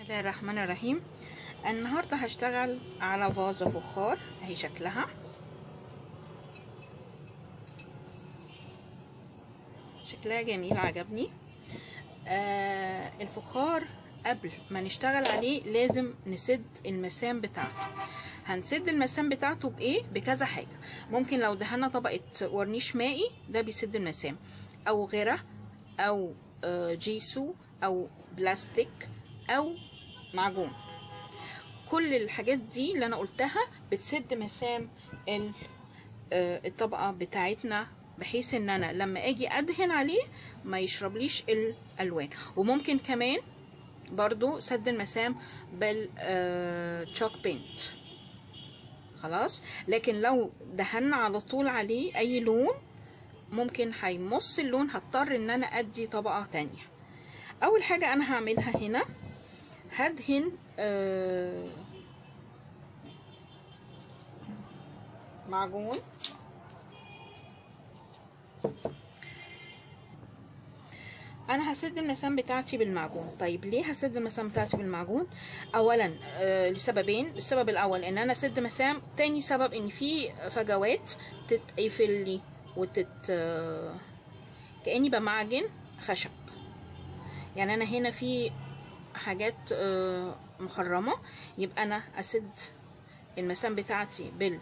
الله الرحمن الرحيم النهاردة هشتغل على فازة فخار اهي شكلها شكلها جميل عجبني آه الفخار قبل ما نشتغل عليه لازم نسد المسام بتاعته هنسد المسام بتاعته بايه بكذا حاجة ممكن لو دهنا طبقة ورنيش مائي ده بيسد المسام او غيره او آه جيسو او بلاستيك او معجون كل الحاجات دي اللي انا قلتها بتسد مسام الطبقه بتاعتنا بحيث ان انا لما اجي ادهن عليه ما يشربليش الالوان وممكن كمان برضو سد المسام بالتشوك بينت خلاص لكن لو دهنا على طول عليه اي لون ممكن هيمص اللون هضطر ان انا ادي طبقه تانية اول حاجه انا هعملها هنا هدهن آه معجون انا هسد المسام بتاعتي بالمعجون طيب ليه هسد المسام بتاعتي بالمعجون اولا آه لسببين السبب الاول ان انا اسد مسام تاني سبب ان في فجوات تتقفل لي وتت آه كاني بمعجن خشب يعني انا هنا في حاجات آه مخرمه يبقى انا اسد المسام بتاعتي بال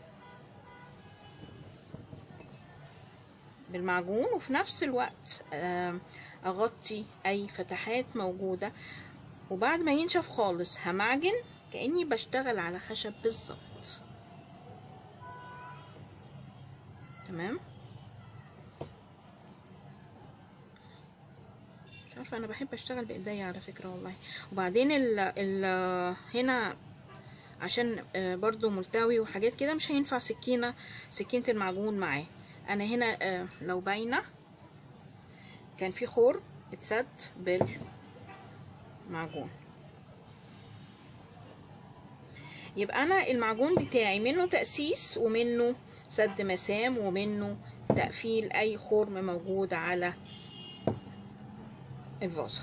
بالمعجون وفي نفس الوقت اغطي اي فتحات موجودة وبعد ما ينشف خالص همعجن كأني بشتغل على خشب بالظبط تمام مش عارفة انا بحب اشتغل بايديا على فكرة والله وبعدين ال ال هنا عشان برضو ملتوي وحاجات كده مش هينفع سكينة سكينة المعجون معاه انا هنا لو باينة كان في خور اتسد بالمعجون يبقى انا المعجون بتاعي منه تأسيس ومنه سد مسام ومنه تقفيل اي خرم موجود على الفازة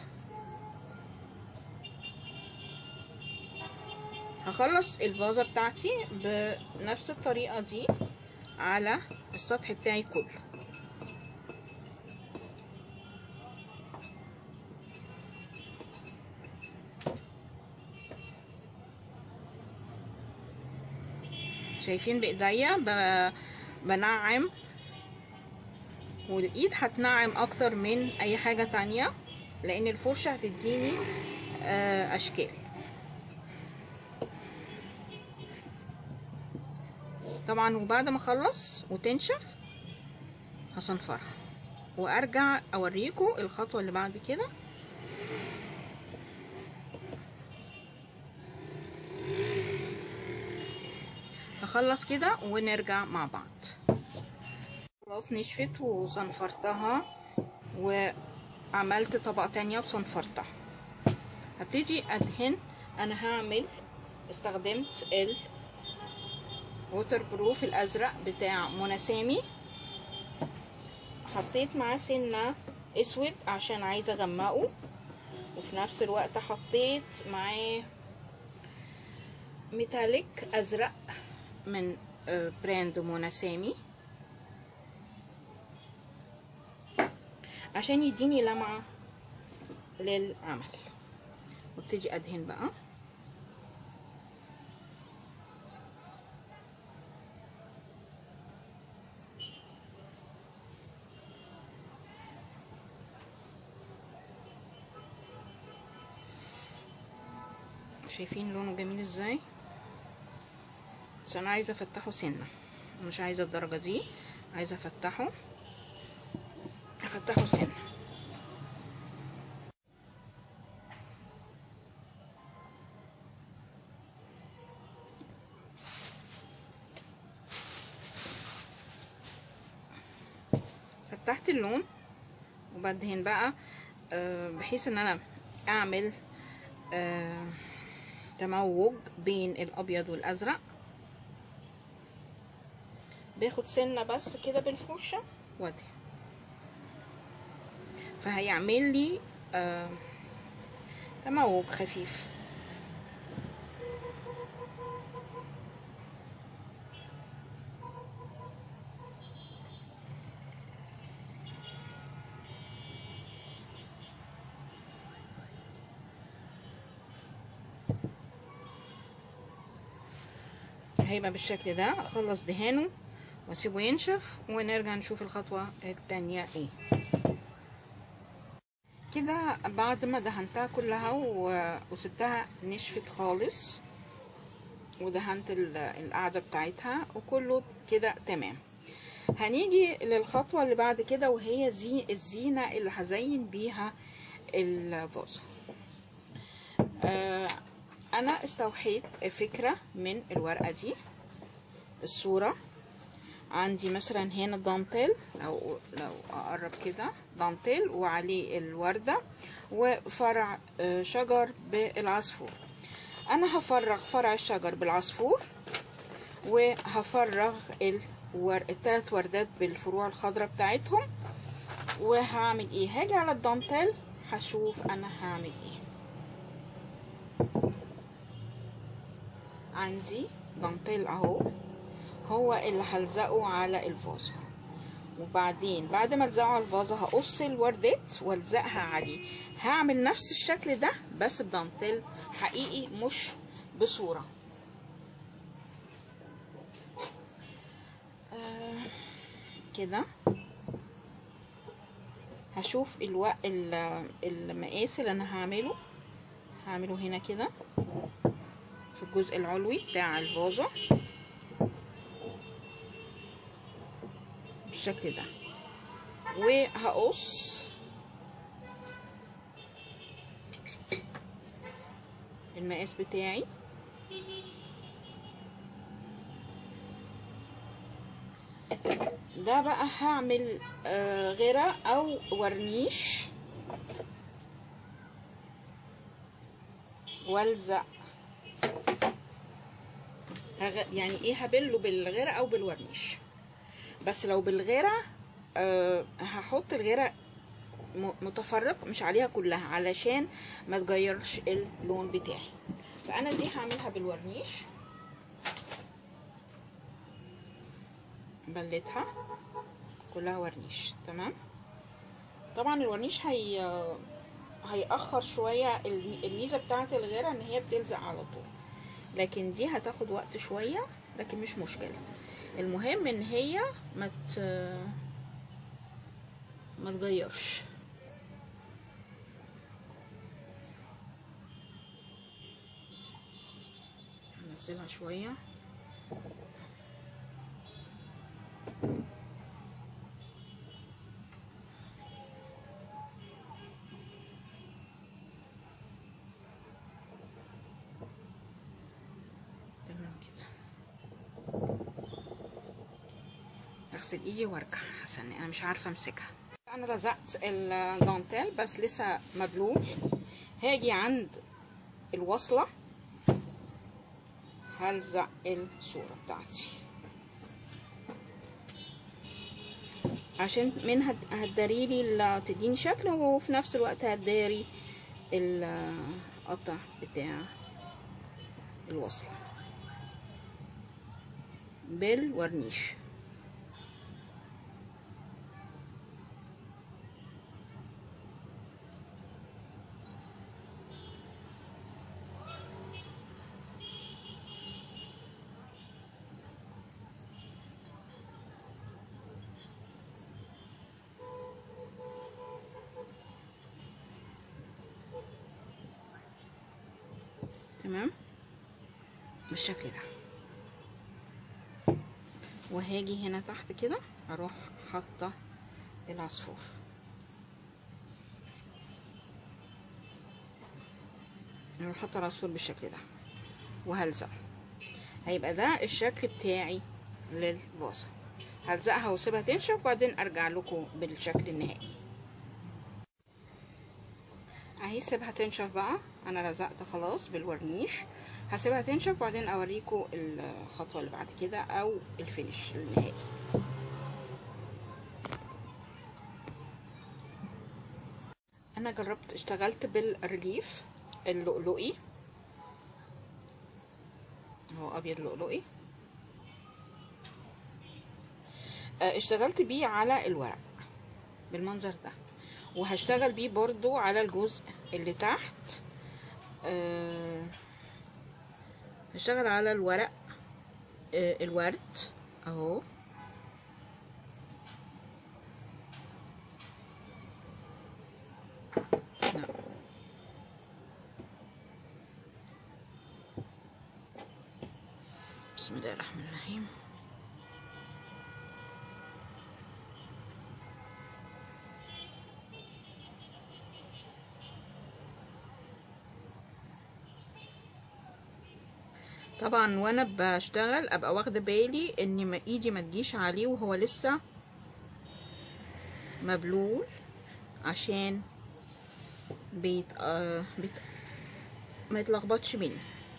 هخلص الفازة بتاعتي بنفس الطريقة دي على السطح بتاعي كله شايفين بايديا بنعم والايد هتنعم اكتر من اي حاجة تانية لان الفرشة هتديني اشكال طبعا وبعد ما اخلص وتنشف هصنفرها وارجع اوريكم الخطوه اللي بعد كده هخلص كده ونرجع مع بعض خلاص نشفت وصنفرتها وعملت طبقه تانية وصنفرتها هبتدي ادهن انا هعمل استخدمت ال ووتر بروف الازرق بتاع منى سامي حطيت معاه سنه اسود عشان عايزه اغمقه وفي نفس الوقت حطيت معاه ميتاليك ازرق من براند منى سامي عشان يديني لمعه للعمل وابتدي ادهن بقى شايفين لونه جميل ازاي بس انا عايزه افتحه سنه مش عايزه الدرجه دي عايزه افتحه افتحه سنه فتحت اللون وبدهن بقى بحيث ان انا اعمل تموج بين الابيض والازرق باخد سنه بس كده بالفرشه وادهن فهيعمل لي آه تموج خفيف هيبقى بالشكل ده اخلص دهانه واسيبه ينشف ونرجع نشوف الخطوة التانية ايه كده بعد ما دهنتها كلها و- وسبتها نشفت خالص ودهنت ال- القاعدة بتاعتها وكله كده تمام هنيجي للخطوة اللي بعد كده وهي زي الزينة اللي هزين بيها الفازة آه انا استوحيت فكرة من الورقة دي الصورة عندي مثلا هنا دانتيل لو لو اقرب كده دانتيل وعليه الوردة وفرع آه، شجر بالعصفور انا هفرغ فرع الشجر بالعصفور وهفرغ الور... التلات وردات بالفروع الخضراء بتاعتهم وهعمل ايه هاجي على الدانتيل هشوف انا هعمل ايه عندي دانتيل اهو هو اللي هلزقه على الفازة وبعدين بعد ما الزقه على الفازة هقص الوردات والزقها عليه هعمل نفس الشكل ده بس بدانتيل حقيقي مش بصورة آه كده هشوف الو... ال- المقاس اللي انا هعمله هعمله هنا كده في الجزء العلوي بتاع الفازة بالشكل ده وهقص المقاس بتاعي ده بقى هعمل آه، غيرة او ورنيش والزق هغ- يعني ايه هبله بالغيرة او بالورنيش بس لو بالغيرة أه هحط الغيرة م- متفرق مش عليها كلها علشان ما تغيرش اللون بتاعي فانا دي هعملها بالورنيش بلتها كلها ورنيش تمام طبعا الورنيش هي هيأخر شوية الم- الميزة بتاعة الغيرة ان هي بتلزق على طول لكن دي هتاخد وقت شوية لكن مش مشكلة المهم ان هي ما ت... ما تغيرش هنزلها شوية تمام كده اغسل ايدي وارجع عشان انا مش عارفه امسكها انا لزقت الدانتيل بس لسه مبلول هاجي عند الوصله هلزق الصوره بتاعتي عشان منها هتداري لي تديني شكل وفي نفس الوقت هتداري القطع بتاع الوصله بالورنيش تمام بالشكل ده وهاجي هنا تحت كده اروح حاطه العصفور اروح حاطه العصفور بالشكل ده وهلزقه هيبقى ده الشكل بتاعي للفازه هلزقها واسيبها تنشف وبعدين ارجع لكم بالشكل النهائي اهي سيبها تنشف بقى انا لزقت خلاص بالورنيش هسيبها تنشف وبعدين اوريكم الخطوه اللي بعد كده او الفينش النهائي انا جربت اشتغلت بالريليف اللؤلؤي هو ابيض لؤلؤي آه، اشتغلت بيه على الورق بالمنظر ده وهشتغل بيه برضو على الجزء اللي تحت آه، هشتغل على الورق آه، الورد اهو نعم. بسم الله الرحمن الرحيم طبعا وانا بشتغل ابقى واخده بالي ان ما ايدي ما تجيش عليه وهو لسه مبلول عشان بيت... آه بيت... ما يتلخبطش مني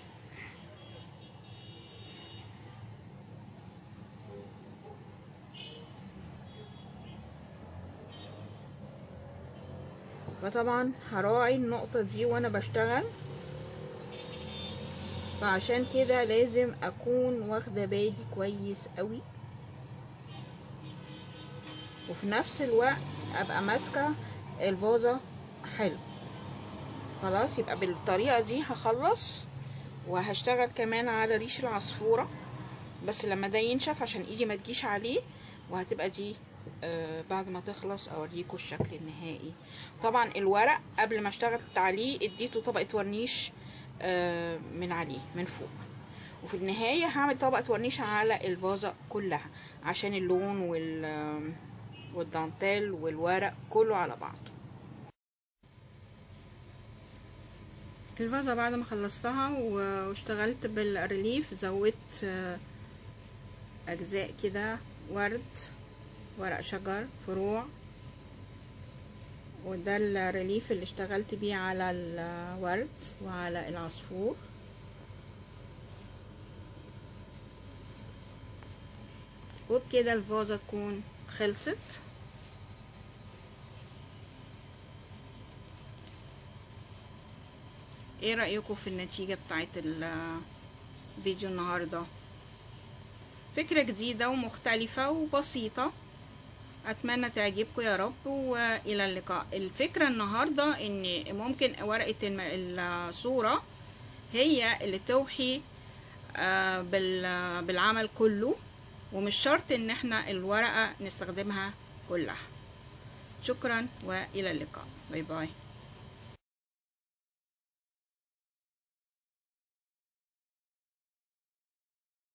فطبعا هراعي النقطة دي وانا بشتغل فعشان كده لازم اكون واخده بالي كويس قوي وفي نفس الوقت ابقى ماسكه الفازه حلو خلاص يبقى بالطريقه دي هخلص وهشتغل كمان على ريش العصفوره بس لما ده ينشف عشان ايدي ما تجيش عليه وهتبقى دي آه بعد ما تخلص اوريكم الشكل النهائي طبعا الورق قبل ما اشتغل عليه اديته طبقه ورنيش آه من عليه من فوق وفي النهاية هعمل طبقة ورنيش على الفازة كلها عشان اللون وال والدانتيل والورق كله على بعضه الفازة بعد ما خلصتها واشتغلت بالريليف زودت اجزاء كده ورد ورق شجر فروع وده الريليف اللي اشتغلت بيه على الورد وعلى العصفور وبكده الفازة تكون خلصت ايه رأيكم في النتيجة بتاعت الفيديو النهاردة فكرة جديدة ومختلفة وبسيطة اتمنى تعجبكم يا رب والى اللقاء الفكرة النهاردة ان ممكن ورقة الصورة هي اللي توحي بالعمل كله ومش شرط ان احنا الورقة نستخدمها كلها شكرا والى اللقاء باي باي